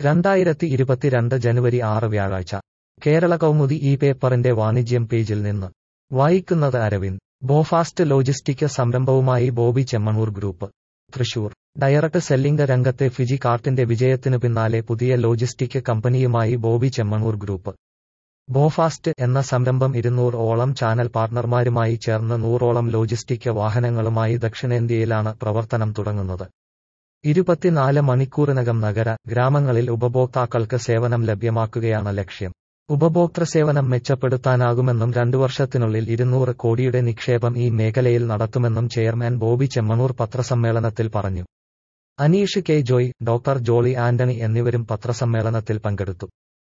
രണ്ടായിരത്തി ഇരുപത്തിരണ്ട് ജനുവരി ആറ് വ്യാഴാഴ്ച കേരള കൗമുദി ഈ പേപ്പറിന്റെ വാണിജ്യം പേജിൽ നിന്ന് വായിക്കുന്നത് അരവിന്ദ് ബോഫാസ്റ്റ് ലോജിസ്റ്റിക് സംരംഭവുമായി Boby Chemmanur group Thrissur direct selling രംഗത്തെ ഫിജി കാർട്ടിന്റെ വിജയത്തിനു പിന്നാലെ പുതിയ ലോജിസ്റ്റിക് കമ്പനിയുമായി ബോബി ചെമ്മണൂർ ഗ്രൂപ്പ് ബോഫാസ്റ്റ് എന്ന സംരംഭം ഇരുന്നൂറ് ഓളം ചാനൽ പാർട്ണർമാരുമായി ചേർന്ന് നൂറോളം ലോജിസ്റ്റിക് വാഹനങ്ങളുമായി ദക്ഷിണേന്ത്യയിലാണ് പ്രവർത്തനം തുടങ്ങുന്നത് ഇരുപത്തിനാല് മണിക്കൂറിനകം നഗര ഗ്രാമങ്ങളിൽ ഉപഭോക്താക്കൾക്ക് സേവനം ലഭ്യമാക്കുകയാണ് ലക്ഷ്യം ഉപഭോക്തൃ സേവനം മെച്ചപ്പെടുത്താനാകുമെന്നും രണ്ടു വർഷത്തിനുള്ളിൽ ഇരുന്നൂറ് കോടിയുടെ നിക്ഷേപം ഈ മേഖലയിൽ നടത്തുമെന്നും ചെയർമാൻ ബോബി ചെമ്മണൂർ പത്രസമ്മേളനത്തിൽ പറഞ്ഞു അനീഷ് കെ ജോയ് ഡോക്ടർ ജോളി ആന്റണി എന്നിവരും പത്രസമ്മേളനത്തിൽ പങ്കെടുത്തു